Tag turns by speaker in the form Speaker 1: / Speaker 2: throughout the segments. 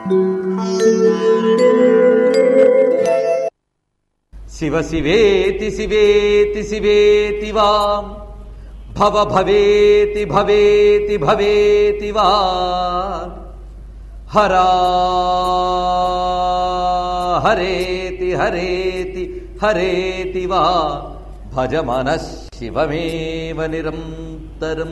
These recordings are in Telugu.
Speaker 1: శివ శివేతి శివేతి శివేతి వా భవ భవేతి భవేతి భవేతి వా హరా హరేతి హరేతి హరేతి వా భజ మన శివమేవ నిరంతరం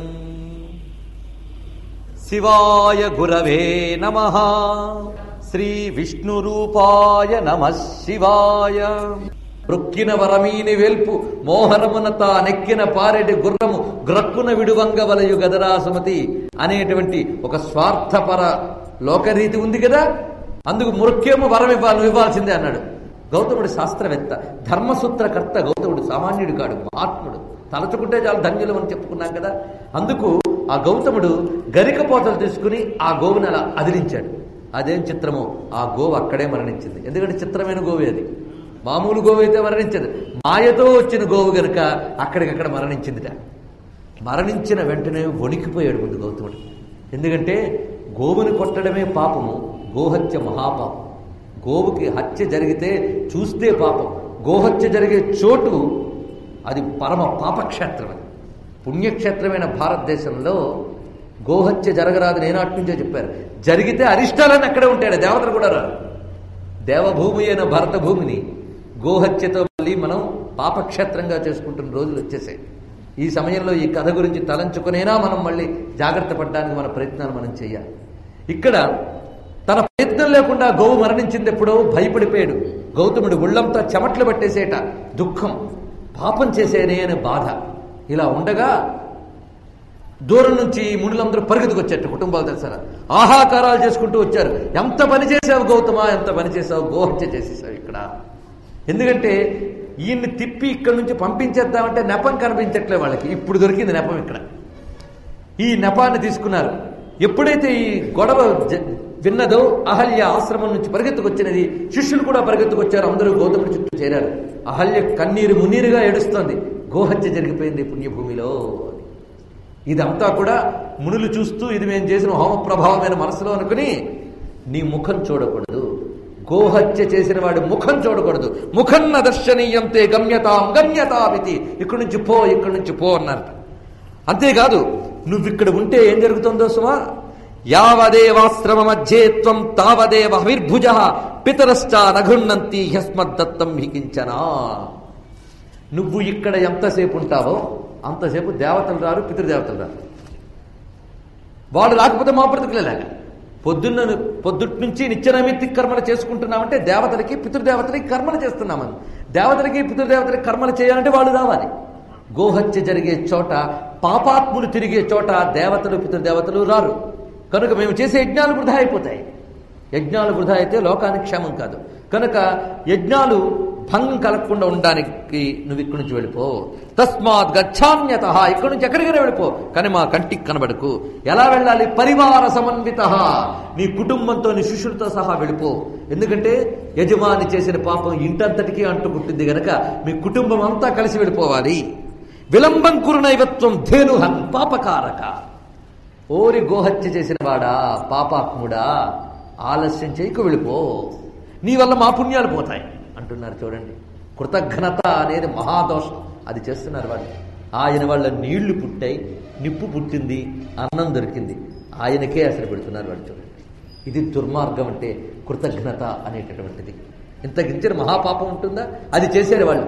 Speaker 1: శివాయ గురవే నమ శ్రీ విష్ణురూపాయ నమ శివాయ రొక్కిన వరమీని వెల్పు మోహనమున తా నెక్కిన పారెడి గుర్రము గ్రక్కున విడువంగ వలయు గదరాసుమతి అనేటువంటి ఒక స్వార్థపర లోకరీతి ఉంది కదా అందుకు ముఖ్యము వరం ఇవ్వాలి నువ్వు ఇవ్వాల్సిందే అన్నాడు గౌతముడు శాస్త్రవేత్త ధర్మసూత్రకర్త గౌతముడు సామాన్యుడు కాడు మహాత్ముడు తలచుకుంటే చాలు ధన్యులు అని చెప్పుకున్నాం కదా అందుకు ఆ గౌతముడు గరికపోతలు తీసుకుని ఆ గోవుని అలా అదిలించాడు అదేం చిత్రమో ఆ గోవు అక్కడే మరణించింది ఎందుకంటే చిత్రమైన గోవే అది మామూలు గోవు అయితే మరణించదు మాయతో వచ్చిన గోవు గనుక అక్కడికక్కడ మరణించిందిట మరణించిన వెంటనే వణికిపోయాడు ముందు గౌతముడు ఎందుకంటే గోవుని కొట్టడమే పాపము గోహత్య మహాపాపం గోవుకి హత్య జరిగితే చూస్తే పాపం గోహత్య జరిగే చోటు అది పరమ పాపక్షేత్రం అది పుణ్యక్షేత్రమైన భారతదేశంలో గోహత్య జరగరాదని ఏనాటి నుంచో చెప్పారు జరిగితే అరిష్టాలని అక్కడే ఉంటాడు దేవతలు కూడా రారు దేవభూమి అయిన భరత భూమిని గోహత్యతో మళ్ళీ మనం పాపక్షేత్రంగా చేసుకుంటున్న రోజులు వచ్చేసాయి ఈ సమయంలో ఈ కథ గురించి తలంచుకునేనా మనం మళ్ళీ జాగ్రత్త పడడానికి మన ప్రయత్నాలు మనం చేయాలి ఇక్కడ తన ప్రయత్నం లేకుండా గోవు మరణించింది ఎప్పుడో భయపడిపోయాడు గౌతముడు ఒళ్ళంతా చెమట్లు పట్టేసేట దుఃఖం పాపం చేసేనే అనే బాధ ఇలా ఉండగా దూరం నుంచి మునులందరూ పరిగెత్తుకొచ్చారు కుటుంబాలు తెలుసా ఆహాకారాలు చేసుకుంటూ వచ్చారు ఎంత పని చేసావు గౌతమ ఎంత పని చేసావు గోహత్య చేసేసావు ఇక్కడ ఎందుకంటే ఈయన్ని తిప్పి ఇక్కడ నుంచి పంపించేద్దామంటే నెపం కనిపించట్లే వాళ్ళకి ఇప్పుడు దొరికింది నెపం ఇక్కడ ఈ నెపాన్ని తీసుకున్నారు ఎప్పుడైతే ఈ గొడవ జ- విన్నదో అహల్య ఆశ్రమం నుంచి పరిగెత్తుకొచ్చినది శిష్యులు కూడా పరిగెత్తుకొచ్చారు అందరూ గౌతముడి చుట్టూ చేరారు అహల్య కన్నీరు మున్నీరుగా ఏడుస్తోంది గోహత్య జరిగిపోయింది పుణ్యభూమిలో ఇదంతా కూడా మునులు చూస్తూ ఇది మేము చేసిన హోమ ప్రభావమైన మనసులో అనుకుని నీ ముఖం చూడకూడదు గోహత్య చేసిన వాడి ముఖం చూడకూడదు ముఖన్న దర్శనీయంతే గమ్యతాం గమ్యతామితి ఇక్కడి నుంచి పో ఇక్కడి నుంచి పో అన్నారు అంతేకాదు నువ్వు ఇక్కడ ఉంటే ఏం జరుగుతుందో సుమా యావదేవాశ్రమ మధ్యేత్వం తావదేవ హవిర్భుజ పితరశ్చ నఘుణంతి హ్యస్మద్దత్తం హికించనా నువ్వు ఇక్కడ ఎంతసేపు ఉంటావో అంతసేపు దేవతలు రారు పితృదేవతలు రారు వాళ్ళు రాకపోతే మా బ్రతుకులేలాగా పొద్దున్న పొద్దుటి నుంచి నిత్యనైమిత్తిక కర్మలు చేసుకుంటున్నామంటే దేవతలకి పితృదేవతలకి కర్మలు చేస్తున్నామని దేవతలకి పితృదేవతలకి కర్మలు చేయాలంటే వాళ్ళు రావాలి గోహత్య జరిగే చోట పాపాత్ములు తిరిగే చోట దేవతలు పితృదేవతలు రారు కనుక మేము చేసే యజ్ఞాలు వృధా అయిపోతాయి యజ్ఞాలు వృధా అయితే లోకానికి క్షేమం కాదు కనుక యజ్ఞాలు భంగం కలగకుండా ఉండడానికి నువ్వు ఇక్కడి నుంచి వెళ్ళిపో తస్మాత్ గచ్చామ్యత ఇక్కడి నుంచి ఎక్కడికైనా వెళ్ళిపో కానీ మా కంటికి కనబడకు ఎలా వెళ్ళాలి పరివార సమన్విత నీ కుటుంబంతో నీ శిష్యులతో సహా వెళ్ళిపో ఎందుకంటే యజమాని చేసిన పాపం ఇంటంతటికీ అంటుకుంటుంది గనక మీ కుటుంబం అంతా కలిసి వెళ్ళిపోవాలి విలంబం కురునైవత్వం ధేనుహన్ పాపకారక ఓరి గోహత్య చేసిన వాడా పాపాత్ముడా ఆలస్యం చేయకు వెళ్ళిపో నీ వల్ల మా పుణ్యాలు పోతాయి అంటున్నారు చూడండి కృతజ్ఞత అనేది మహాదోషం అది చేస్తున్నారు వాళ్ళు ఆయన వాళ్ళ నీళ్లు పుట్టాయి నిప్పు పుట్టింది అన్నం దొరికింది ఆయనకే అసలు పెడుతున్నారు వాళ్ళు చూడండి ఇది దుర్మార్గం అంటే కృతజ్ఞత అనేటటువంటిది ఇంతకించిన మహాపాపం ఉంటుందా అది చేశారు వాళ్ళు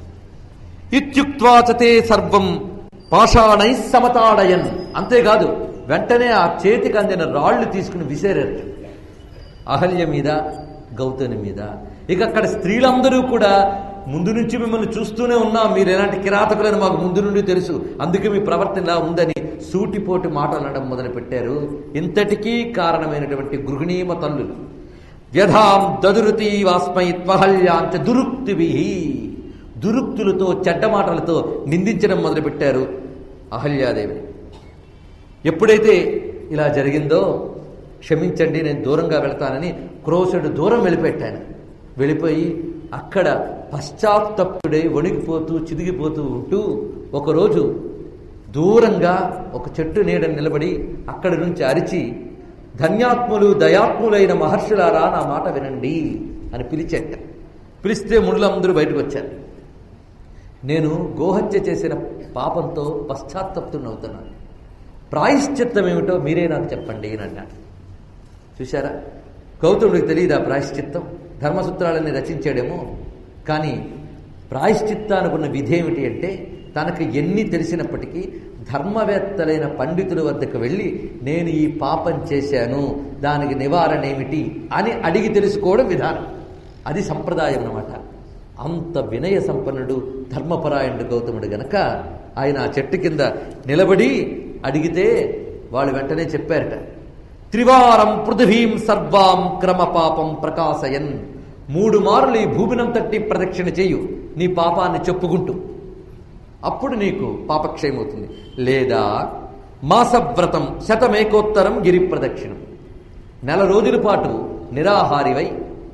Speaker 1: ఇత్యుక్వాచతే సర్వం పాషాణై సమతాడయన్ అంతేకాదు వెంటనే ఆ చేతికి అందిన రాళ్లు తీసుకుని విసిరారు అహల్య మీద గౌతమి మీద ఇక అక్కడ స్త్రీలందరూ కూడా ముందు నుంచి మిమ్మల్ని చూస్తూనే ఉన్నాం మీరు ఎలాంటి కిరాతకులని మాకు ముందు నుండి తెలుసు అందుకే మీ ప్రవర్తన ఇలా ఉందని సూటిపోటి మాటలు అనడం మొదలు పెట్టారు ఇంతటికీ కారణమైనటువంటి గృహిణీమ తల్లులు వ్యధాం దదురుతి వాస్మై త్వహల్యాంచ దురుక్తిభి దురుక్తులతో చెడ్డ మాటలతో నిందించడం మొదలుపెట్టారు అహల్యాదేవిని ఎప్పుడైతే ఇలా జరిగిందో క్షమించండి నేను దూరంగా వెళ్తానని క్రోశుడు దూరం వెళ్ళిపెట్టాను వెళ్ళిపోయి అక్కడ పశ్చాత్తప్తుడై వణికిపోతూ చిదిగిపోతూ ఉంటూ ఒకరోజు దూరంగా ఒక చెట్టు నీడని నిలబడి అక్కడి నుంచి అరిచి ధన్యాత్ములు దయాత్ములైన మహర్షులారా నా మాట వినండి అని పిలిచేట పిలిస్తే మునులందరూ బయటకు వచ్చారు నేను గోహత్య చేసిన పాపంతో పశ్చాత్తప్తున్నవుతున్నాను ప్రాయశ్చిత్తం ఏమిటో మీరే నాకు చెప్పండి అని అన్నాడు చూశారా గౌతముడికి తెలియదా ప్రాయశ్చిత్తం ధర్మసూత్రాలని రచించాడేమో కానీ ప్రాయశ్చిత్తానుకున్న విధి ఏమిటి అంటే తనకు ఎన్ని తెలిసినప్పటికీ ధర్మవేత్తలైన పండితుల వద్దకు వెళ్ళి నేను ఈ పాపం చేశాను దానికి నివారణ ఏమిటి అని అడిగి తెలుసుకోవడం విధానం అది సంప్రదాయం అన్నమాట అంత వినయ సంపన్నుడు ధర్మపరాయణుడు గౌతముడు గనక ఆయన ఆ చెట్టు కింద నిలబడి అడిగితే వాళ్ళు వెంటనే చెప్పారట త్రివారం పృథివీం సర్వాం క్రమ పాపం ప్రకాశయన్ మూడు మారులు ఈ భూమినంతటి ప్రదక్షిణ చేయు నీ పాపాన్ని చెప్పుకుంటూ అప్పుడు నీకు పాపక్షయమవుతుంది లేదా మాసవ్రతం శతమేకోత్తరం గిరి ప్రదక్షిణం నెల రోజుల పాటు నిరాహారివై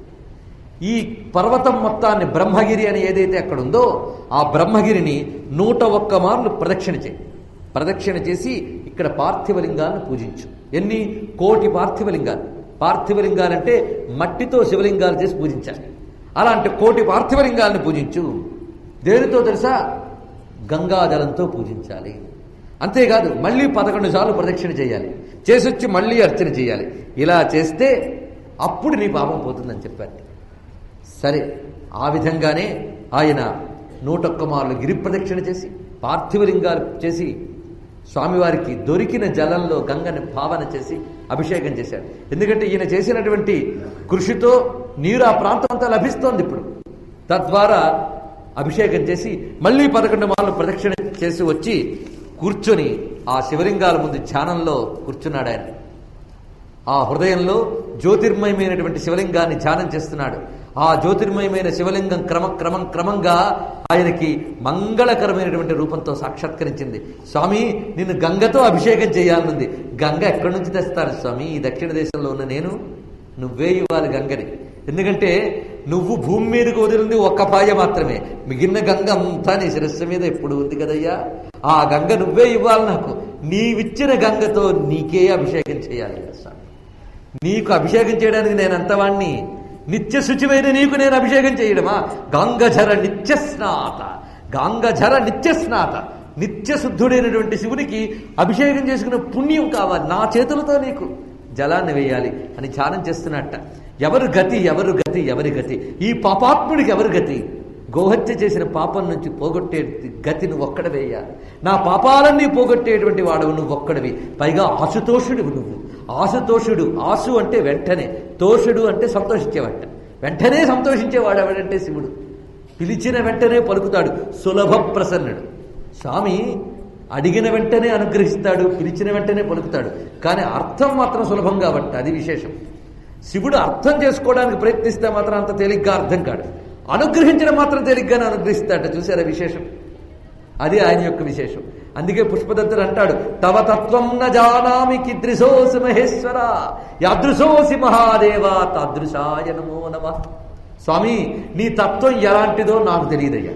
Speaker 1: ఈ పర్వతం మొత్తాన్ని బ్రహ్మగిరి అని ఏదైతే అక్కడ ఉందో ఆ బ్రహ్మగిరిని నూట ఒక్క మార్లు ప్రదక్షిణ చేయి ప్రదక్షిణ చేసి ఇక్కడ పార్థివలింగాలను పూజించు ఎన్ని కోటి పార్థివలింగాలు పార్థివలింగాలంటే మట్టితో శివలింగాలు చేసి పూజించాలి అలాంటి కోటి పార్థివలింగాలను పూజించు దేనితో తెలుసా గంగాజలంతో పూజించాలి అంతేకాదు మళ్ళీ పదకొండు సార్లు ప్రదక్షిణ చేయాలి చేసొచ్చి మళ్ళీ అర్చన చేయాలి ఇలా చేస్తే అప్పుడు నీ పాపం పోతుందని చెప్పారు సరే ఆ విధంగానే ఆయన నూటొక్క మార్లు గిరి ప్రదక్షిణ చేసి పార్థివలింగాలు చేసి స్వామివారికి దొరికిన జలంలో గంగని భావన చేసి అభిషేకం చేశాడు ఎందుకంటే ఈయన చేసినటువంటి కృషితో నీరు ఆ ప్రాంతం అంతా లభిస్తోంది ఇప్పుడు తద్వారా అభిషేకం చేసి మళ్ళీ పదకొండు మార్లు ప్రదక్షిణ చేసి వచ్చి కూర్చొని ఆ శివలింగాల ముందు ధ్యానంలో కూర్చున్నాడు ఆయన ఆ హృదయంలో జ్యోతిర్మయమైనటువంటి శివలింగాన్ని ధ్యానం చేస్తున్నాడు ఆ జ్యోతిర్మయమైన శివలింగం క్రమ క్రమం క్రమంగా ఆయనకి మంగళకరమైనటువంటి రూపంతో సాక్షాత్కరించింది స్వామి నిన్ను గంగతో అభిషేకం చేయాలనుంది గంగ ఎక్కడి నుంచి తెస్తాను స్వామి ఈ దక్షిణ దేశంలో ఉన్న నేను నువ్వే ఇవ్వాలి గంగని ఎందుకంటే నువ్వు భూమి మీదకు వదిలింది ఒక్క పాయ మాత్రమే మిగిలిన గంగ అంతా నీ శిరస్సు మీద ఎప్పుడు ఉంది కదయ్యా ఆ గంగ నువ్వే ఇవ్వాలి నాకు నీవిచ్చిన గంగతో నీకే అభిషేకం చేయాలి స్వామి నీకు అభిషేకం చేయడానికి నేను అంతవాణ్ణి నిత్య శుచిమైన నీకు నేను అభిషేకం చేయడమా గంగధర నిత్య స్నాత గంగధర నిత్య స్నాత నిత్య శుద్ధుడైనటువంటి శివునికి అభిషేకం చేసుకున్న పుణ్యం కావాలి నా చేతులతో నీకు జలాన్ని వేయాలి అని ధ్యానం చేస్తున్నట్ట ఎవరు గతి ఎవరు గతి ఎవరి గతి ఈ పాపాత్ముడికి ఎవరు గతి గోహత్య చేసిన పాపం నుంచి పోగొట్టే గతి నువ్వు ఒక్కడ వేయాలి నా పాపాలన్నీ పోగొట్టేటువంటి వాడవు నువ్వు ఒక్కడివి పైగా ఆశుతోషుడు నువ్వు ఆశుతోషుడు ఆశు అంటే వెంటనే తోషుడు అంటే సంతోషించేవాట వెంటనే సంతోషించేవాడు ఎవడంటే శివుడు పిలిచిన వెంటనే పలుకుతాడు సులభ ప్రసన్నుడు స్వామి అడిగిన వెంటనే అనుగ్రహిస్తాడు పిలిచిన వెంటనే పలుకుతాడు కానీ అర్థం మాత్రం సులభం కాబట్టి అది విశేషం శివుడు అర్థం చేసుకోవడానికి ప్రయత్నిస్తే మాత్రం అంత తేలిగ్గా అర్థం కాడు అనుగ్రహించడం మాత్రం తేలిగ్గానే అనుగ్రహిస్తాడట చూసారా విశేషం అది ఆయన యొక్క విశేషం అందుకే పుష్పదత్తుడు అంటాడు తవ తత్వం న జానామి కిదృశోసి మహేశ్వర యాదృశోసి మహాదేవ తాదృశాయ నమో నమ స్వామి నీ తత్వం ఎలాంటిదో నాకు తెలియదయ్యా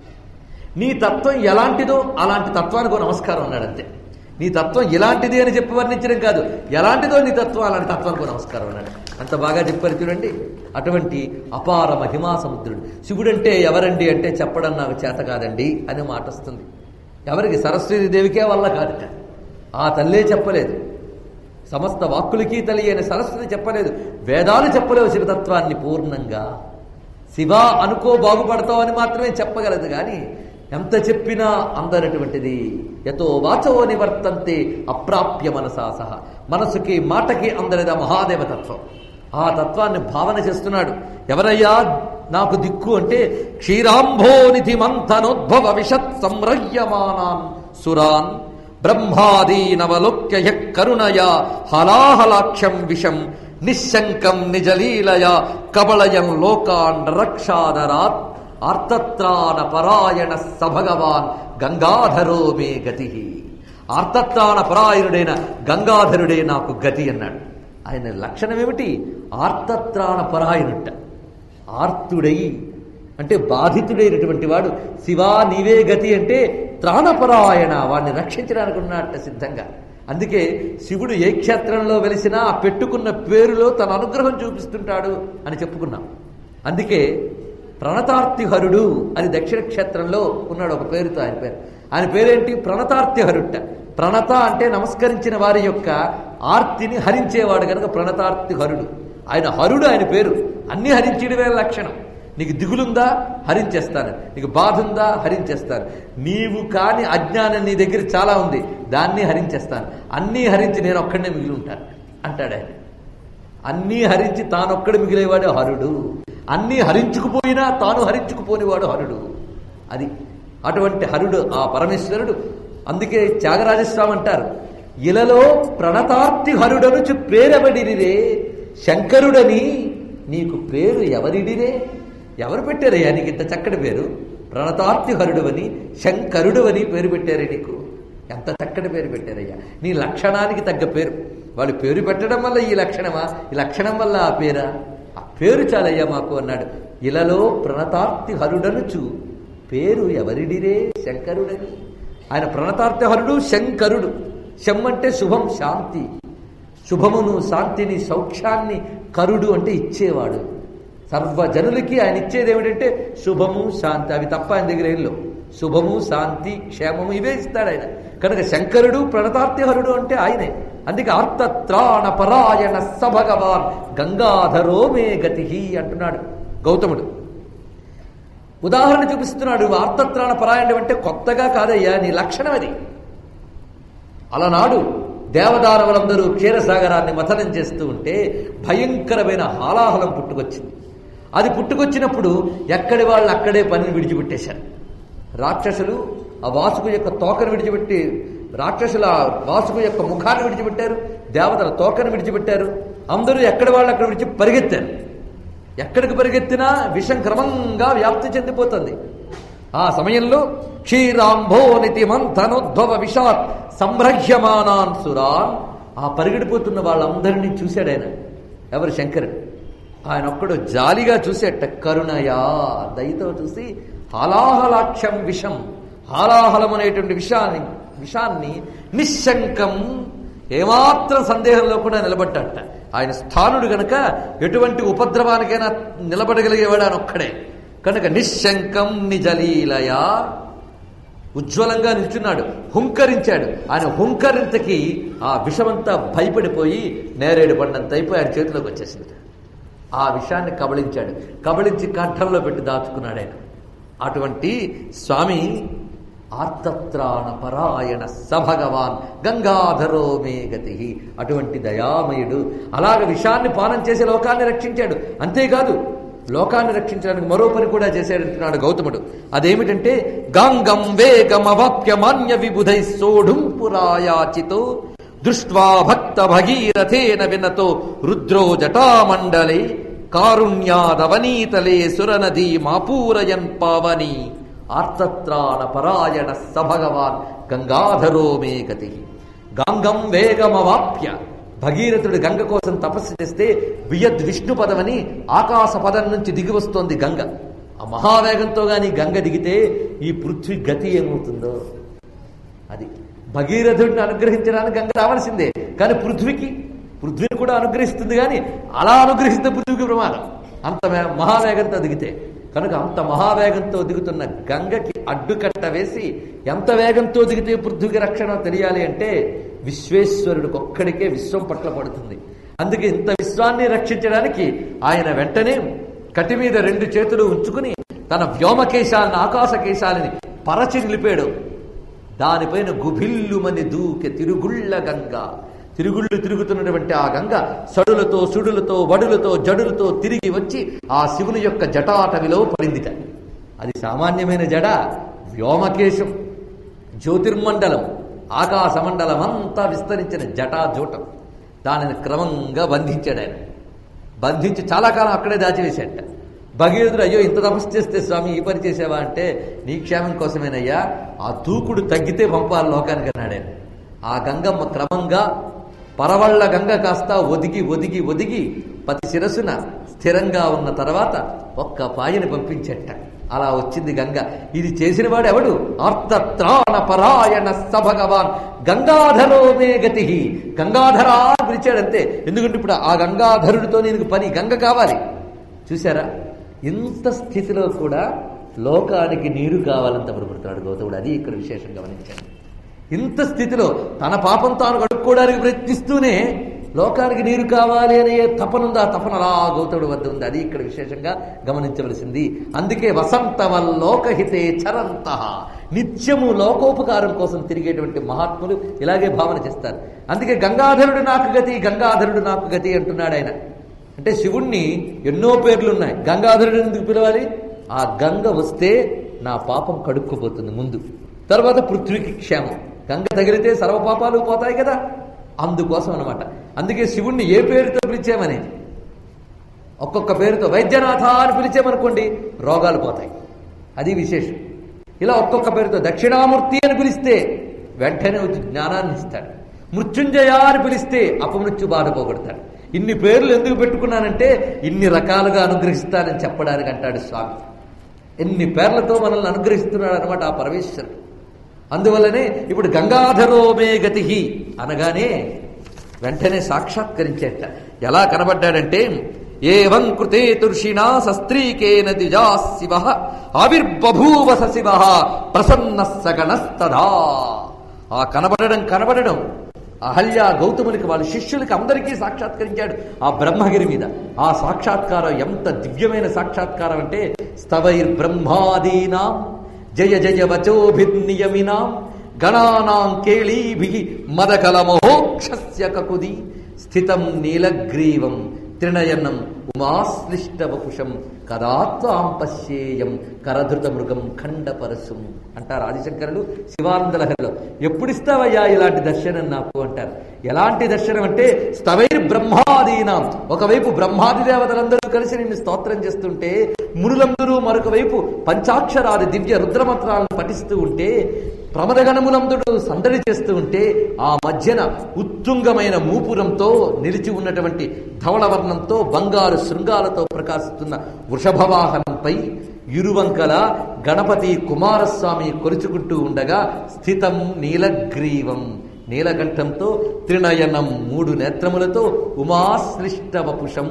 Speaker 1: నీ తత్వం ఎలాంటిదో అలాంటి తత్వానికి నమస్కారం అన్నాడు అంతే నీ తత్వం ఇలాంటిది అని చెప్పి వర్ణించడం కాదు ఎలాంటిదో నీ తత్వం అలాంటి తత్వానికి నమస్కారం అన్నాడు అంత బాగా చెప్పారు చూడండి అటువంటి అపార మహిమా సముద్రుడు శివుడంటే ఎవరండి అంటే చెప్పడం నాకు చేత కాదండి అనే మాట వస్తుంది ఎవరికి సరస్వతి దేవికే వల్ల కాదట ఆ తల్లే చెప్పలేదు సమస్త వాక్కులకి తల్లి అయిన సరస్వతి చెప్పలేదు వేదాలు చెప్పలేవు శివతత్వాన్ని పూర్ణంగా శివ అనుకో బాగుపడతావు అని మాత్రమే చెప్పగలదు కానీ ఎంత చెప్పినా అందనటువంటిది ఎతో వాచో నివర్తంతే అప్రాప్య మనసా సహ మనసుకి మాటకి అందరిదా మహాదేవతత్వం ఆ తత్వాన్ని భావన చేస్తున్నాడు ఎవరయ్యా నాకు దిక్కు అంటే క్షీరాంభోనిధి మంథనోద్భవ విషత్ సంరయ్యమానాన్ సురాన్ బ్రహ్మాదీనవలోక్య కరుణయా హలాహలాక్షం విషం నిశంకం నిజలీలయ కబళయం లోకాన్ రక్షాదరాత్ ఆర్తత్రాణ పరాయణ సభగవాన్ గంగాధరో మే గతి ఆర్తత్రాణ పరాయణుడైన గంగాధరుడే నాకు గతి అన్నాడు ఆయన లక్షణం ఏమిటి ఆర్తత్రాణ పరాయణుట ఆర్తుడై అంటే బాధితుడైనటువంటి వాడు శివా నీవే గతి అంటే త్రాణపరాయణ వాడిని రక్షించడానికి ఉన్నట్ట సిద్ధంగా అందుకే శివుడు ఏ క్షేత్రంలో వెలిసినా ఆ పెట్టుకున్న పేరులో తన అనుగ్రహం చూపిస్తుంటాడు అని చెప్పుకున్నాం అందుకే ప్రణతార్తిహరుడు అని దక్షిణ క్షేత్రంలో ఉన్నాడు ఒక పేరుతో ఆయన పేరు ఆయన పేరేంటి ప్రణతార్తిహరుట ప్రణత అంటే నమస్కరించిన వారి యొక్క ఆర్తిని హరించేవాడు కనుక ప్రణతార్తిహరుడు ఆయన హరుడు ఆయన పేరు అన్ని హరించడమే లక్షణం నీకు దిగులుందా హరించేస్తాను నీకు బాధ ఉందా హరించేస్తాను నీవు కాని అజ్ఞానం నీ దగ్గర చాలా ఉంది దాన్ని హరించేస్తాను అన్నీ హరించి నేను ఒక్కడనే మిగిలి ఉంటాను అంటాడు ఆయన అన్నీ హరించి తానొక్కడు మిగిలేవాడు హరుడు అన్నీ హరించుకుపోయినా తాను హరించుకుపోనివాడు హరుడు అది అటువంటి హరుడు ఆ పరమేశ్వరుడు అందుకే త్యాగరాజస్వామి అంటారు ఇలలో ప్రణతార్తి హరుడనుచు పేరబడిరిరే శంకరుడని నీకు పేరు ఎవరిడిరే ఎవరు పెట్టారయ్యా నీకు ఇంత చక్కటి పేరు ప్రణతార్తి హరుడువని శంకరుడువని పేరు పెట్టారే నీకు ఎంత చక్కటి పేరు పెట్టారయ్యా నీ లక్షణానికి తగ్గ పేరు వాళ్ళు పేరు పెట్టడం వల్ల ఈ లక్షణమా ఈ లక్షణం వల్ల ఆ పేరా ఆ పేరు చాలయ్యా మాకు అన్నాడు ఇలలో ప్రణతార్తి హరుడనుచు పేరు ఎవరిడిరే శంకరుడని ఆయన ప్రణతార్తి హరుడు శంకరుడు శం అంటే శుభం శాంతి శుభమును శాంతిని సౌఖ్యాన్ని కరుడు అంటే ఇచ్చేవాడు సర్వజనులకి ఆయన ఇచ్చేది ఏమిటంటే శుభము శాంతి అవి తప్ప ఆయన దగ్గర ఏం లేవు శుభము శాంతి క్షేమము ఇవే ఇస్తాడు ఆయన కనుక శంకరుడు ప్రణతార్తిహరుడు అంటే ఆయనే అందుకే ఆర్తత్రాణ పరాయణ సభగవాన్ గంగాధరో మే గతి అంటున్నాడు గౌతముడు ఉదాహరణ చూపిస్తున్నాడు ఆర్తత్రాణ పరాయణం అంటే కొత్తగా కాదయ్యా నీ లక్షణం అది అలనాడు దేవదానవులందరూ క్షీరసాగరాన్ని మథనం చేస్తూ ఉంటే భయంకరమైన హాలాహలం పుట్టుకొచ్చింది అది పుట్టుకొచ్చినప్పుడు ఎక్కడి వాళ్ళు అక్కడే పనిని విడిచిపెట్టేశారు రాక్షసులు ఆ వాసుకు యొక్క తోకను విడిచిపెట్టి రాక్షసుల ఆ వాసుకు యొక్క ముఖాన్ని విడిచిపెట్టారు దేవతల తోకను విడిచిపెట్టారు అందరూ ఎక్కడి వాళ్ళు అక్కడ విడిచి పరిగెత్తారు ఎక్కడికి పరిగెత్తినా విషం క్రమంగా వ్యాప్తి చెందిపోతుంది ఆ సమయంలో క్షీరాంభోనితి మంథనోద్భవ విషాత్ సంభ్రహ్యమానాన్ సురాన్ ఆ పరిగెడిపోతున్న వాళ్ళందరినీ చూశాడు ఆయన ఎవరు శంకరుడు ఆయన ఒక్కడు జాలిగా చూసేట కరుణయా దయతో చూసి హాలాహలాక్షం విషం హాలాహలం అనేటువంటి విషాన్ని విషాన్ని నిశ్శంకం ఏమాత్రం సందేహంలో కూడా నిలబడ్డట ఆయన స్థానుడు గనక ఎటువంటి ఉపద్రవానికైనా నిలబడగలిగేవాడు ఆయన ఒక్కడే కనుక నిశ్శంకం నిజలీలయా ఉజ్వలంగా నిల్చున్నాడు హుంకరించాడు ఆయన హుంకరింతకి ఆ విషమంతా భయపడిపోయి నేరేడు పండంత అయిపోయి ఆయన చేతిలోకి వచ్చేసింది ఆ విషయాన్ని కబళించాడు కబళించి కంఠంలో పెట్టి దాచుకున్నాడు ఆయన అటువంటి స్వామి ఆర్తత్రాణ పరాయణ సభగవాన్ గంగాధరో మే గతి అటువంటి దయామయుడు అలాగ విషాన్ని పానం చేసి లోకాన్ని రక్షించాడు అంతేకాదు లోకాన్ని రక్షించడానికి మరో పని కూడా చేశాడంటున్నాడు గౌతముడు అదేమిటంటే గంగం వేగమవాప్య మాన్య విబుధై సోఢుం పురాయాచితో దృష్ట్వా భక్త భగీరథేన వినతో రుద్రో జటామండలే కారుణ్యాదవనీతలే సురనదీ మాపూరయన్ పావని ఆర్తత్రాణ పరాయణ సభగవాన్ గంగాధరో మే గతి గంగం వేగమవాప్య భగీరథుడు గంగ కోసం తపస్సు చేస్తే వియద్ విష్ణు పదమని ఆకాశ పదం నుంచి దిగి వస్తోంది గంగ ఆ మహావేగంతో గాని గంగ దిగితే ఈ పృథ్వీ గతి ఏమవుతుందో అది భగీరథుడిని అనుగ్రహించడానికి గంగ రావాల్సిందే కానీ పృథ్వీకి పృథ్వీని కూడా అనుగ్రహిస్తుంది కానీ అలా అనుగ్రహిస్తే పృథ్వీకి ప్రమాదం అంత వే- మహావేగంతో దిగితే కనుక అంత మహావేగంతో దిగుతున్న గంగకి అడ్డుకట్ట వేసి ఎంత వేగంతో దిగితే పృథ్వీకి రక్షణ తెలియాలి అంటే విశ్వేశ్వరుడికి ఒక్కడికే విశ్వం పట్ల పడుతుంది అందుకే ఇంత విశ్వాన్ని రక్షించడానికి ఆయన వెంటనే కటి మీద రెండు చేతులు ఉంచుకుని తన వ్యోమకేశాలను ఆకాశకేశాలని పరచి నిలిపాడు దానిపైన గుభిల్లుమని దూకె తిరుగుళ్ళ గంగ తిరుగుళ్ళు తిరుగుతున్నటువంటి ఆ గంగ సడులతో సుడులతో వడులతో జడులతో తిరిగి వచ్చి ఆ శివుని యొక్క జటాటవిలో పడిందిట అది సామాన్యమైన జడ వ్యోమకేశం జ్యోతిర్మండలం ఆకాశమండలం అంతా విస్తరించిన జటాజూటం దానిని క్రమంగా బంధించాడు ఆయన బంధించి చాలా కాలం అక్కడే దాచివేశాట భగీరథుడు అయ్యో ఇంత తపస్సు చేస్తే స్వామి ఈ పని చేసావా అంటే నీ క్షేమం కోసమేనయ్యా ఆ దూకుడు తగ్గితే పంపాలి లోకానికి అన్నాడు ఆయన ఆ గంగమ్మ క్రమంగా పరవళ్ళ గంగ కాస్త ఒదిగి ఒదిగి ఒదిగి పతి శిరస్సున స్థిరంగా ఉన్న తర్వాత ఒక్క పాయని పంపించట అలా వచ్చింది గంగ ఇది చేసిన వాడు ఎవడు ఆర్తత్రాణ పరాయణ స భగవాన్ గంగాధరో మే గతి గంగాధరా అని పిలిచాడంతే ఎందుకంటే ఇప్పుడు ఆ గంగాధరుడితో నేను పని గంగ కావాలి చూసారా ఇంత స్థితిలో కూడా లోకానికి నీరు కావాలని తపడుపడుతున్నాడు గౌతముడు అది ఇక్కడ విశేషం గమనించాడు ఇంత స్థితిలో తన పాపం తాను కడుక్కోవడానికి ప్రయత్నిస్తూనే లోకానికి నీరు కావాలి అనే తపనుంది ఆ తపన అలా గౌతముడు వద్ద ఉంది అది ఇక్కడ విశేషంగా గమనించవలసింది అందుకే వసంతవల్లోకహితే చరంత నిత్యము లోకోపకారం కోసం తిరిగేటువంటి మహాత్ములు ఇలాగే భావన చేస్తారు అందుకే గంగాధరుడు నాకు గతి గంగాధరుడు నాకు గతి అంటున్నాడు ఆయన అంటే శివుణ్ణి ఎన్నో పేర్లు ఉన్నాయి గంగాధరుడు ఎందుకు పిలవాలి ఆ గంగ వస్తే నా పాపం కడుక్కుపోతుంది ముందు తర్వాత పృథ్వీకి క్షేమం గంగ తగిలితే సర్వ పాపాలు పోతాయి కదా అందుకోసం అనమాట అందుకే శివుణ్ణి ఏ పేరుతో పిలిచామని ఒక్కొక్క పేరుతో వైద్యనాథ అని పిలిచామనుకోండి రోగాలు పోతాయి అది విశేషం ఇలా ఒక్కొక్క పేరుతో దక్షిణామూర్తి అని పిలిస్తే వెంటనే వచ్చి జ్ఞానాన్ని ఇస్తాడు మృత్యుంజయ అని పిలిస్తే అపమృత్యు బాధ పోగొడతాడు ఇన్ని పేర్లు ఎందుకు పెట్టుకున్నానంటే ఇన్ని రకాలుగా అనుగ్రహిస్తానని చెప్పడానికి అంటాడు స్వామి ఎన్ని పేర్లతో మనల్ని అనుగ్రహిస్తున్నాడు అనమాట ఆ పరమేశ్వరుడు అందువల్లనే ఇప్పుడు గంగాధరోమే గతి అనగానే వెంటనే సాక్షాత్కరించేట ఎలా కనబడ్డాడంటే ఏవం కృతే తుర్షిణా సస్త్రీకేన ద్విజా శివ ఆవిర్బభూవ స శివ ప్రసన్న సగణస్తదా ఆ కనబడడం కనబడడం అహల్య గౌతమునికి వాళ్ళ శిష్యులకి అందరికీ సాక్షాత్కరించాడు ఆ బ్రహ్మగిరి మీద ఆ సాక్షాత్కారం ఎంత దివ్యమైన సాక్షాత్కారం అంటే స్తవైర్ బ్రహ్మాదీనాం జయ జయ వచోభిర్నియమినాం గణానాం కేళీభి మదకలమోక్షస్య కకుది స్థితం నీలగ్రీవం త్రినయనం ఉమాశ్లిష్టవపుషం కదాత్వాం పశ్యేయం కరధృత మృగం ఖండపరశుం అంటారు ఆదిశంకరులు శివానందలహరిలో ఎప్పుడు ఇస్తావయ్యా ఇలాంటి దర్శనం నాకు అంటారు ఎలాంటి దర్శనం అంటే స్తవైర్ బ్రహ్మాదీనాం ఒకవైపు బ్రహ్మాది దేవతలందరూ కలిసి నిన్ను స్తోత్రం చేస్తుంటే మునులందరూ మరొక వైపు పంచాక్షరాది దివ్య రుద్రమంత్రాలను పఠిస్తూ ఉంటే ప్రమదగణములందుడు సందడి చేస్తూ ఉంటే ఆ మధ్యన ఉత్తుంగమైన మూపురంతో నిలిచి ఉన్నటువంటి ధవళవర్ణంతో బంగారు శృంగాలతో ప్రకాశిస్తున్న వృషభవాహనంపై ఇరువంకల గణపతి కుమారస్వామి కొలుచుకుంటూ ఉండగా స్థితం నీలగ్రీవం నీలకంఠంతో త్రినయనం మూడు నేత్రములతో ఉమాశ్లిష్ట వపుషం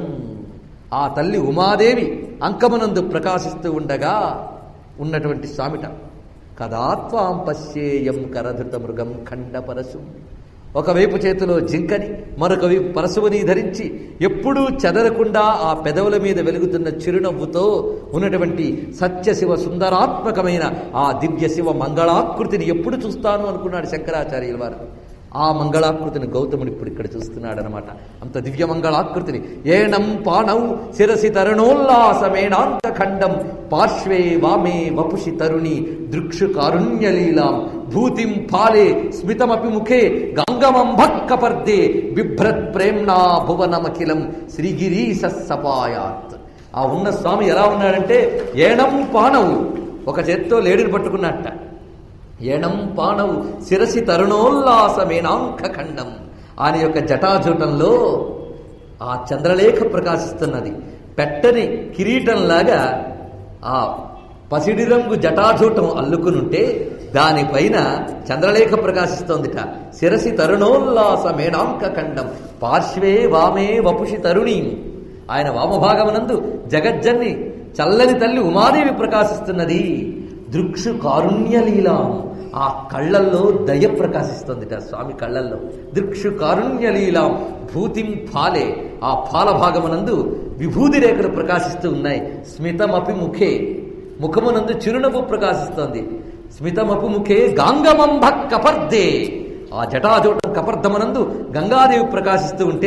Speaker 1: ఆ తల్లి ఉమాదేవి అంకమునందు ప్రకాశిస్తూ ఉండగా ఉన్నటువంటి స్వామిట కదాత్వాం పశ్యేయం కరధృత మృగం ఖండపరశు ఒకవైపు చేతిలో జింకని మరొక వైపు పరశువుని ధరించి ఎప్పుడూ చెదరకుండా ఆ పెదవుల మీద వెలుగుతున్న చిరునవ్వుతో ఉన్నటువంటి సత్యశివ సుందరాత్మకమైన ఆ దివ్య శివ మంగళాకృతిని ఎప్పుడు చూస్తాను అనుకున్నాడు శంకరాచార్యుల వారు ఆ మంగళాకృతిని గౌతముడు ఇప్పుడు ఇక్కడ చూస్తున్నాడు అనమాట అంత దివ్య మంగళాకృతిని ఏణం పాణౌ శిరసి తరుణోల్లాసమేణాంత ఖండం పార్శ్వే వామే వపుషి తరుణి దృక్షు కారుణ్యలీలాం భూతిం ఫాలే స్మితమపి ముఖే గంగమంభక్కపర్దే బిభ్రత్ ప్రేమ్నా భువనమఖిలం శ్రీగిరీశ సపాయాత్ ఆ ఉన్న స్వామి ఎలా ఉన్నాడంటే ఏణం పాణవు ఒక చేత్తో లేడిని పట్టుకున్నట్ట ఎణం పాణవు శిరసి తరుణోల్లాసమేనాంక ఖండం ఆయన యొక్క జటాజూటంలో ఆ చంద్రలేఖ ప్రకాశిస్తున్నది పెట్టని కిరీటంలాగా ఆ పసిడి రంగు జటాజూటం అల్లుకునుంటే దానిపైన చంద్రలేఖ ప్రకాశిస్తోందిట శిరసి తరుణోల్లాసమేనాంక ఖండం పార్శ్వే వామే వపుషి తరుణి ఆయన వామభాగమునందు జగజ్జన్ని చల్లని తల్లి ఉమాదేవి ప్రకాశిస్తున్నది దృక్షు కారుణ్యలీలాం ఆ కళ్ళల్లో దయ ప్రకాశిస్తుంది స్వామి కళ్ళల్లో దృక్షు కారుణ్యలీలాం భూతిం ఫాలే ఆ ఫాల భాగమునందు విభూది రేఖలు ప్రకాశిస్తూ ఉన్నాయి స్మితమపి ముఖే ముఖమునందు చిరునవ్వు ప్రకాశిస్తోంది స్మితమపు ముఖే గాంగమంభ కపర్దే ఆ జటాజోటం కపర్ధమనందు గంగాదేవి ప్రకాశిస్తూ ఉంటే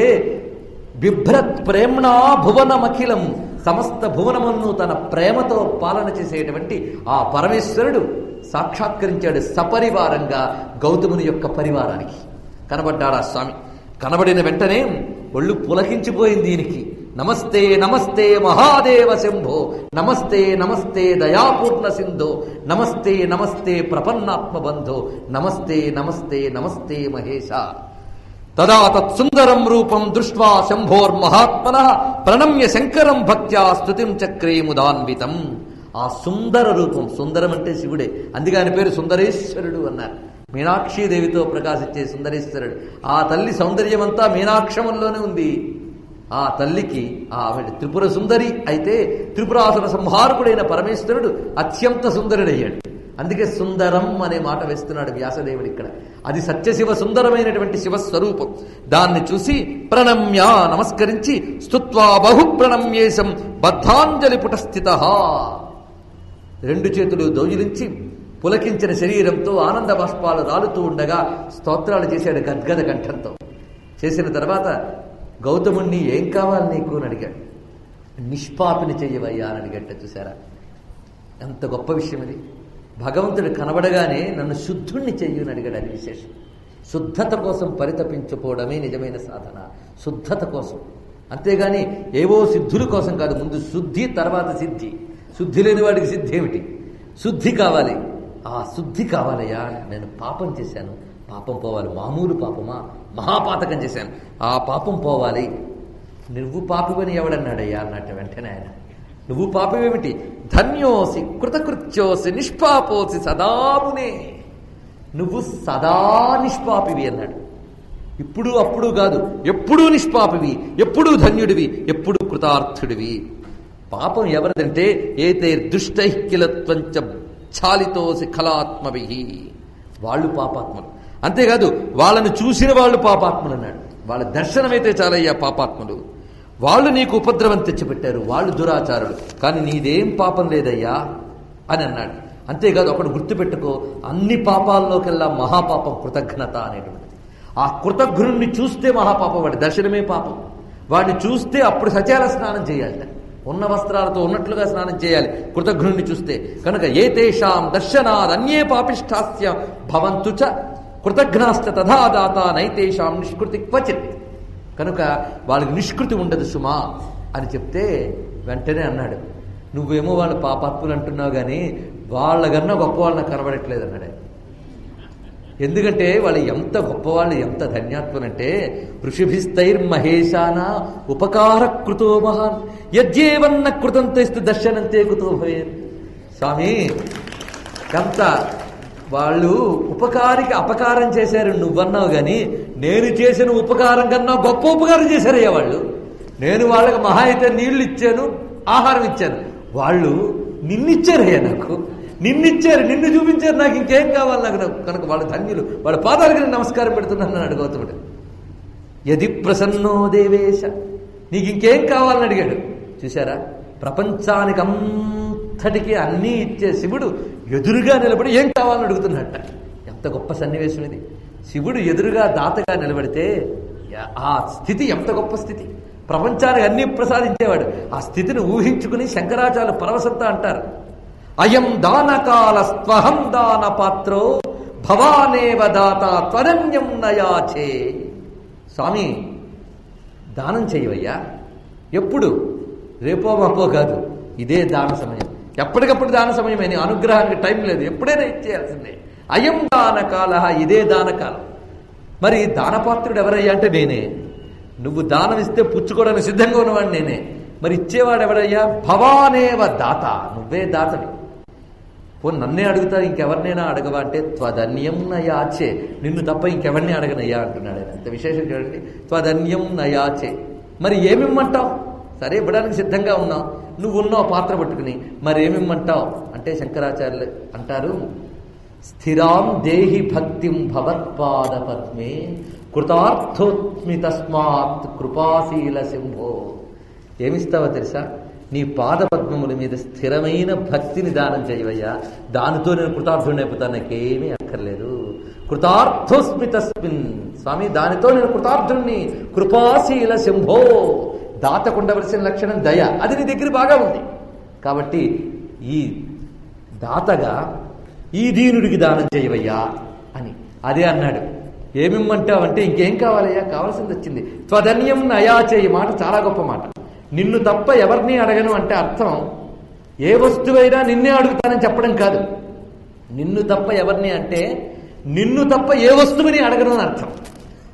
Speaker 1: బిభ్రత్ ప్రేమ్ణా భువనమఖిలం సమస్త భువనమును తన ప్రేమతో పాలన చేసేటువంటి ఆ పరమేశ్వరుడు సాక్షాత్కరించాడు సపరివారంగా గౌతముని యొక్క పరివారానికి కనబడ్డాడు ఆ స్వామి కనబడిన వెంటనే ఒళ్ళు పులకించిపోయింది దీనికి నమస్తే నమస్తే మహాదేవ శంభో నమస్తే నమస్తే దయాపూర్ణ సింధో నమస్తే నమస్తే ప్రపన్నాత్మ బంధో నమస్తే నమస్తే నమస్తే మహేశ తదా తత్సుందరం రూపం దృష్ట్వా శంభోర్మహాత్మన ప్రణమ్య శంకరం భక్త్యా స్తుతిం చక్రే ముదాన్వితం ఆ సుందర రూపం సుందరం అంటే శివుడే అందుకే ఆయన పేరు సుందరేశ్వరుడు అన్నారు మీనాక్షీదేవితో ప్రకాశించే సుందరేశ్వరుడు ఆ తల్లి సౌందర్యమంతా మీనాక్షముల్లోనే ఉంది ఆ తల్లికి ఆ ఆవిడ త్రిపుర సుందరి అయితే త్రిపురాసుర సంహారకుడైన పరమేశ్వరుడు అత్యంత సుందరుడయ్యాడు అందుకే సుందరం అనే మాట వేస్తున్నాడు వ్యాసదేవుడు ఇక్కడ అది సత్యశివ సుందరమైనటువంటి శివస్వరూపం దాన్ని చూసి ప్రణమ్య నమస్కరించి స్తుత్వా బహు ప్రణమ్యేశం బద్ధాంజలి పుటస్థిత రెండు చేతులు దౌజిలించి పులకించిన శరీరంతో ఆనంద బాష్పాలు రాలుతూ ఉండగా స్తోత్రాలు చేశాడు గద్గద కంఠంతో చేసిన తర్వాత గౌతముణ్ణి ఏం కావాలి నీకు అని అడిగాడు నిష్పాపిని చెయ్యవయ్యా అని అడిగట్ట చూసారా ఎంత గొప్ప విషయం ఇది భగవంతుడు కనబడగానే నన్ను శుద్ధుణ్ణి చెయ్యు అని అడిగాడు అది విశేషం శుద్ధత కోసం పరితపించుకోవడమే నిజమైన సాధన శుద్ధత కోసం అంతేగాని ఏవో సిద్ధుల కోసం కాదు ముందు శుద్ధి తర్వాత సిద్ధి శుద్ధి లేని వాడికి సిద్ధి ఏమిటి శుద్ధి కావాలి ఆ శుద్ధి కావాలయ్యా నేను పాపం చేశాను పాపం పోవాలి మామూలు పాపమా మహాపాతకం చేశాను ఆ పాపం పోవాలి నువ్వు పాపివని ఎవడన్నాడయ్యా అన్నట్టు వెంటనే ఆయన నువ్వు పాపమేమిటి ధన్యోసి కృతకృత్యోసి నిష్పాపోసి సదామునే నువ్వు సదా నిష్పాపివి అన్నాడు ఇప్పుడు అప్పుడు కాదు ఎప్పుడూ నిష్పాపివి ఎప్పుడూ ధన్యుడివి ఎప్పుడూ కృతార్థుడివి పాపం ఎవరిదంటే ఏతే దుష్టైక్యలత్వంచ ఛాలితోసి కళాత్మవి వాళ్ళు పాపాత్మలు అంతేకాదు వాళ్ళని చూసిన వాళ్ళు పాపాత్ములు అన్నాడు వాళ్ళ దర్శనమైతే చాలయ్యా పాపాత్ములు వాళ్ళు నీకు ఉపద్రవం తెచ్చిపెట్టారు వాళ్ళు దురాచారులు కానీ నీదేం పాపం లేదయ్యా అని అన్నాడు అంతేకాదు ఒకడు గుర్తుపెట్టుకో అన్ని పాపాల్లోకెల్లా మహాపాపం కృతజ్ఞత అనేటువంటిది ఆ కృతజ్ఞుణ్ణి చూస్తే మహాపాపం వాడి దర్శనమే పాపం వాడిని చూస్తే అప్పుడు సచాల స్నానం చేయాలి ఉన్న వస్త్రాలతో ఉన్నట్లుగా స్నానం చేయాలి కృతజ్ఞుణ్ణి చూస్తే కనుక ఏ తేషాం దర్శనాద్ అన్యే పాపిష్టాస్య భవంతు చ కృతజ్ఞాశ్చ తథా దాత నైతేషాం నిష్కృతి క్వచిత్ కనుక వాళ్ళకి నిష్కృతి ఉండదు సుమా అని చెప్తే వెంటనే అన్నాడు నువ్వేమో వాళ్ళ పాపాత్ములు అంటున్నావు కానీ వాళ్ళకన్నా గొప్ప వాళ్ళని కనబడట్లేదు అన్నాడు ఆయన. ఎందుకంటే వాళ్ళు ఎంత గొప్పవాళ్ళు ఎంత ధన్యాత్మనంటే ఋషిభిస్తైర్మహేశాన ఉపకార కృతో మహాన్ యజ్జేవన్న కృతం తెస్తు దర్శనంతే కుతో భవేన్ స్వామి ఎంత వాళ్ళు ఉపకారికి అపకారం చేశారు నువ్వన్నావు గాని నేను చేసిన ఉపకారం కన్నా గొప్ప ఉపకారం చేశారయ్యా వాళ్ళు నేను వాళ్ళకి మహా అయితే నీళ్లు ఇచ్చాను ఆహారం ఇచ్చాను వాళ్ళు నిన్నిచ్చారయ్యా నాకు నిన్నిచ్చారు నిన్ను చూపించారు నాకు ఇంకేం కావాలి నాకు నాకు- కనుక వాళ్ళ ధన్యులు వాళ్ళ పాదాలకు నేను నమస్కారం పెడుతున్నాను అని గౌతముడు యది ప్రసన్నో దేవేశ నీకు ఇంకేం కావాలని అడిగాడు చూసారా ప్రపంచానికి అంతటికి అన్నీ ఇచ్చే శివుడు ఎదురుగా నిలబడి ఏం కావాలని అడుగుతున్నట్ట ఎంత గొప్ప సన్నివేశం ఇది శివుడు ఎదురుగా దాతగా నిలబడితే యా- ఆ స్థితి ఎంత గొప్ప స్థితి ప్రపంచానికి అన్ని ప్రసాదించేవాడు ఆ స్థితిని ఊహించుకుని శంకరాచార్య పరవసత్త అంటారు అయం దానకాల స్వహం దాన పాత్రో భవానేవ దాత త్వరణ్యం నయాచే స్వామి దానం చేయవయ్యా ఎప్పుడు రేపో మాపో కాదు ఇదే దాన సమయం ఎప్పటికప్పుడు దాన సమయం అని అనుగ్రహానికి టైం లేదు ఎప్పుడైనా ఇచ్చేయాల్సిందే అయం దానకాల ఇదే దానకాలం మరి దానపాత్రుడు ఎవరయ్యా అంటే నేనే నువ్వు దానం ఇస్తే పుచ్చుకోవడానికి సిద్ధంగా ఉన్నవాడు నేనే మరి ఇచ్చేవాడు ఎవరయ్యా భవానేవ దాత నువ్వే దాతవి పో నన్నే అడుగుతా ఇంకెవరినైనా అడగవా అంటే త్వధన్యం నయాచే నిన్ను తప్ప ఇంకెవరిని అడగనయ్యా అంటున్నాడు ఆయన అంత విశేషం చూడండి త్వధన్యం నయాచే మరి ఏమిమ్మంటావు సరే ఇవ్వడానికి సిద్ధంగా ఉన్నావు నువ్వు ఉన్నావు పాత్ర పట్టుకుని మరి ఏమిమ్మంటావు అంటే శంకరాచార్యులు అంటారు స్థిరాం దేహి భక్తిం భవత్పాద పద్మే కృతార్థోత్మి తస్మాత్ కృపాశీల సింహో ఏమిస్తావో తెలుసా నీ పాద పద్మముల మీద స్థిరమైన భక్తిని దానం చేయవయ్యా దానితో నేను కృతార్థుడిని అయిపోతాను నాకేమీ అక్కర్లేదు కృతార్థోస్మి తస్మిన్ స్వామి దానితో నేను కృతార్థుణ్ణి కృపాశీల శంభో దాతకుండవలసిన లక్షణం దయ అది నీ దగ్గర బాగా ఉంది కాబట్టి ఈ దాతగా ఈ దీనుడికి దానం చేయవయ్యా అని అదే అన్నాడు ఏమిమ్మంటావంటే ఇంకేం కావాలయ్యా కావాల్సింది వచ్చింది త్వధన్యం నయాచే ఈ మాట చాలా గొప్ప మాట నిన్ను తప్ప ఎవరిని అడగను అంటే అర్థం ఏ వస్తువైనా నిన్నే అడుగుతానని చెప్పడం కాదు నిన్ను తప్ప ఎవరిని అంటే నిన్ను తప్ప ఏ వస్తువుని అడగను అని అర్థం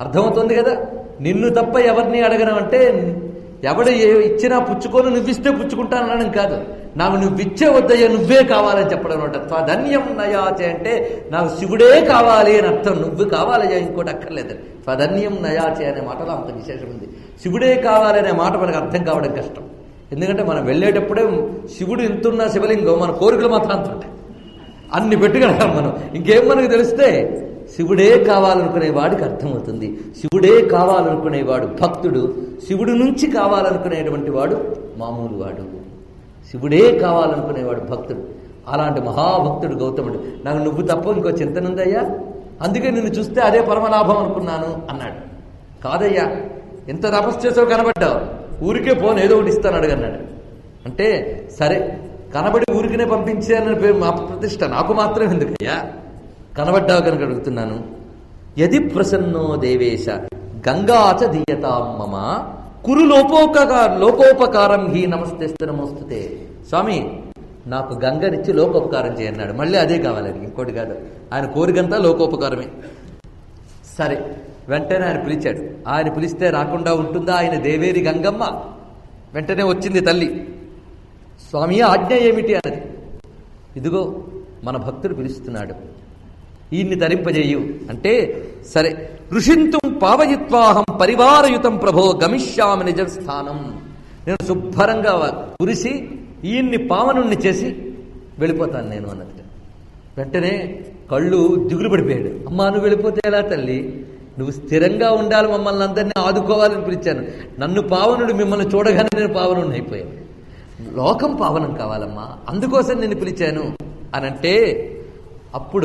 Speaker 1: అర్థమవుతుంది కదా నిన్ను తప్ప ఎవరిని అడగను అంటే ఎవడు ఏ ఇచ్చినా పుచ్చుకొని నువ్విస్తే పుచ్చుకుంటానడం కాదు నాకు నువ్వు ఇచ్చే వద్దయ్యా నువ్వే కావాలని చెప్పడం అనమాట స్వధన్యం నయాచే అంటే నాకు శివుడే కావాలి అని అర్థం నువ్వు కావాలయ్యా ఇంకోటి అక్కర్లేదు స్వధన్యం నయాచే అనే మాటలో అంత విశేషం ఉంది శివుడే కావాలనే మాట మనకు అర్థం కావడం కష్టం ఎందుకంటే మనం వెళ్ళేటప్పుడే శివుడు ఇంతున్న శివలింగం మన కోరికలు మాత్రం అంత ఉంటాయి అన్ని పెట్టుకెళ్ళాం మనం ఇంకేం మనకు తెలిస్తే శివుడే కావాలనుకునే వాడికి అర్థమవుతుంది శివుడే కావాలనుకునేవాడు భక్తుడు శివుడు నుంచి కావాలనుకునేటువంటి వాడు మామూలు వాడు శివుడే కావాలనుకునేవాడు భక్తుడు అలాంటి మహాభక్తుడు గౌతముడు నాకు నువ్వు తప్ప ఇంకో చింతనుందయ్యా అందుకే నిన్ను చూస్తే అదే పరమలాభం అనుకున్నాను అన్నాడు కాదయ్యా ఎంత తపస్సు చేసావు కనబడ్డావు ఊరికే పోను ఏదో ఒకటి ఇస్తాను అడగన్నాడు అంటే సరే కనబడి ఊరికినే పంపించానని పేరు మా ప్రతిష్ట నాకు మాత్రం ఎందుకయ్యా కనబడ్డావు కనుక అడుగుతున్నాను యది ప్రసన్నో దేవేశ గంగాచ దీయతాం మమ కురు లోపోపకార లోకోపకారం హీ నమస్తే నమోస్తుతే స్వామి నాకు గంగనిచ్చి లోకోపకారం చేయన్నాడు మళ్ళీ అదే కావాలి ఆయనకి, ఇంకోటి కాదు ఆయన కోరికంతా లోకోపకారమే సరే వెంటనే ఆయన పిలిచాడు ఆయన పిలిస్తే రాకుండా ఉంటుందా ఆయన దేవేరి గంగమ్మ వెంటనే వచ్చింది తల్లి స్వామి ఆజ్ఞ ఏమిటి అన్నది ఇదిగో మన భక్తుడు పిలుస్తున్నాడు ఈయన్ని ధరింపజేయు అంటే సరే ఋషింతుం పావయిత్వాహం పరివారయుతం ప్రభో గమిష్యామి నిజ స్థానం నేను శుభ్రంగా కురిసి ఈయన్ని పావనుణ్ణి చేసి వెళ్ళిపోతాను నేను అన్నది వెంటనే కళ్ళు దిగులు పడిపోయాడు అమ్మా నువ్వు వెళ్ళిపోతే ఎలా తల్లి నువ్వు స్థిరంగా ఉండాలి మమ్మల్ని అందరినీ ఆదుకోవాలని పిలిచాను నన్ను పావనుడు మిమ్మల్ని చూడగానే నేను పావనుడిని అయిపోయాను లోకం పావనం కావాలమ్మా అందుకోసం నేను పిలిచాను అని అంటే అప్పుడు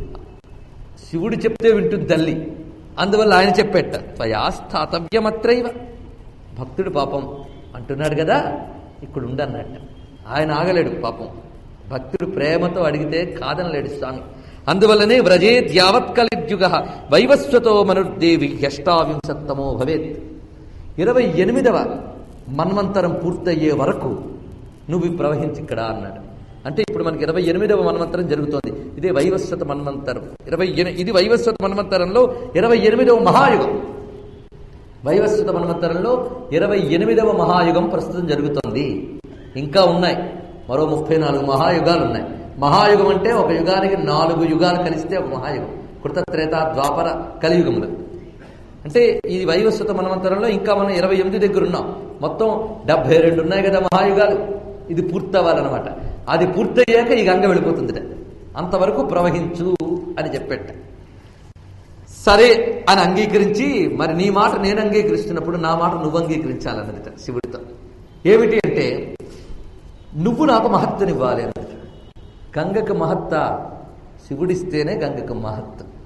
Speaker 1: శివుడు చెప్తే వింటుంది తల్లి అందువల్ల ఆయన చెప్పేట త్వయా స్థాతవ్యమత్రైవ భక్తుడు పాపం అంటున్నాడు కదా ఇక్కడ ఉండన్నట్ట ఆయన ఆగలేడు పాపం భక్తుడు ప్రేమతో అడిగితే కాదనలేడు స్వామి అందువల్లనే వ్రజేద్ యావత్ కలిద్యుగ వైవస్వతో మనుర్దేవి హ్యష్టావింశత్తమో భవేత్ ఇరవై ఎనిమిదవ మన్వంతరం పూర్తయ్యే వరకు నువ్వు ప్రవహించి ఇక్కడ అన్నాడు అంటే ఇప్పుడు మనకి ఇరవై ఎనిమిదవ మన్వంతరం జరుగుతోంది ఇదే వైవస్వత మన్వంతరం ఇరవై ఎని- ఇది వైవస్వత మన్వంతరంలో ఇరవై ఎనిమిదవ మహాయుగం వైవస్వత మన్వంతరంలో ఇరవై ఎనిమిదవ మహాయుగం ప్రస్తుతం జరుగుతోంది ఇంకా ఉన్నాయి మరో ముప్పై నాలుగు మహాయుగాలు ఉన్నాయి మహాయుగం అంటే ఒక యుగానికి నాలుగు యుగాలు కలిస్తే ఒక మహాయుగం కృతత్రేత ద్వాపర కలియుగములు అంటే ఈ వైవస్వత మన్వంతరంలో ఇంకా మనం ఇరవై ఎనిమిది దగ్గర ఉన్నాం మొత్తం డెబ్బై రెండు ఉన్నాయి కదా మహాయుగాలు ఇది పూర్తవ్వాలన్నమాట అది పూర్తయ్యాక ఈ గంగ వెళ్ళిపోతుందిట అంతవరకు ప్రవహించు అని చెప్పేట సరే అని అంగీకరించి మరి నీ మాట నేను అంగీకరిస్తున్నప్పుడు నా మాట నువ్వు అంగీకరించాలన్నదిట శివుడితో ఏమిటి అంటే నువ్వు నాకు మహత్తునివ్వాలి అన్నది గంగకు మహత్త శివుడిస్తేనే గంగకు మహత్తం